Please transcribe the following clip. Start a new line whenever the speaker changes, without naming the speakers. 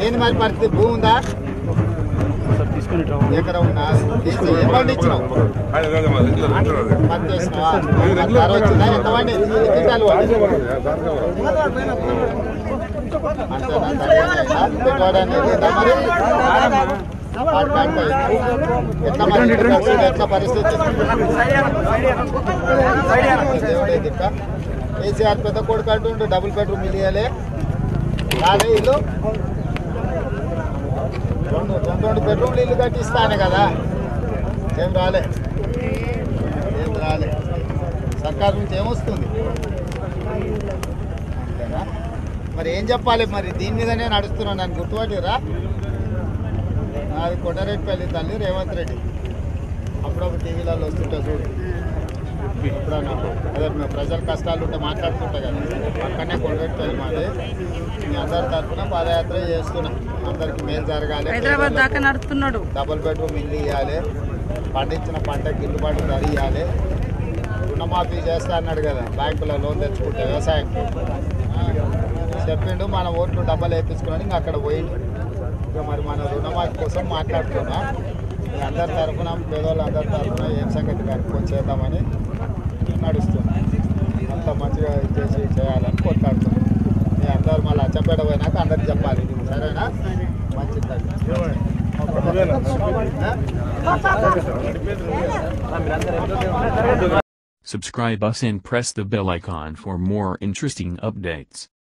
ఏంది మరి పరిస్థితి భూమి ఉందా
సార్ తీసుకొని ఇట్లా
ఎకరం ఉందా తీసి ఏ బండి ఇచ్చినావు పని చేసినావా ధర వచ్చిందా ఎంత బండి ఎన్ని క్వింటాలు పడింది? అంతేనా? తక్కువనేనా? పెట్టుబడి అనేది లేదా మరి? పాట పాట ఎట్లా మరి ఇప్పుడు ఎట్లా పరిస్థితి దేవుడే దిక్క కేసీఆర్ పెద్ద కొడుకు అంటుండు డబుల్ బెడ్రూమ్ ఇల్లు ఇవ్వలే రాలే ఇల్లు రెండు రెండు రెండు బెడ్రూమ్లు ఇల్లు కట్టిస్తాను కదా ఏం రాలే ఏం రాలే సర్కార్ నుంచి ఏమొస్తుంది అంతేనా మరి ఏం చెప్పాలి మరి దీని మీదనే నడుస్తున్నాను నన్ను గుర్తుపట్టిరా నాది కొండరెడ్డిపల్లి తల్లి రేవంత్ రెడ్డి అప్పుడప్పుడు టీవీలలో వస్తుంటా చూడు ఇప్పుడు నాకు అదే మేము ప్రజల కష్టాలు ఉంటే మాట్లాడుతుంటా కదా పక్కనే కొండరెడ్డిపల్లి మాది మీ అందరి తరఫున పాదయాత్ర చేస్తున్నాం అందరికి మేలు జరగాలి
హైదరాబాద్ దాకా నడుస్తున్నాడు
డబుల్ బెడ్రూమ్ ఇల్లు ఇవ్వాలి పండించిన పంటకి గిట్టుబాటు ధర ఇవ్వాలి రుణమాఫీ చేస్తా అన్నాడు కదా బ్యాంకులో లోన్ తెచ్చుకుంటే వ్యవసాయం చెప్పిండు మన ఓట్లు డబ్బలు వేయించుకున్నాడు ఇంకా అక్కడ పోయిండు ఇంకా మరి మన రుణమాఫీ కోసం మాట్లాడుతున్నా మీ అందరి తరఫున పేదోళ్ళందరి తరఫున ఏం సంగతి కనుక్కొని చేద్దామని నడుస్తున్నా అంత మంచిగా చేసి చేయాలని కొట్లాడుతున్నాం మీ అందరు మళ్ళీ అచ్చంపేట పోయినాక అందరికి చెప్పాలి సరేనా మంచిది
Subscribe us and press the bell icon for more interesting updates.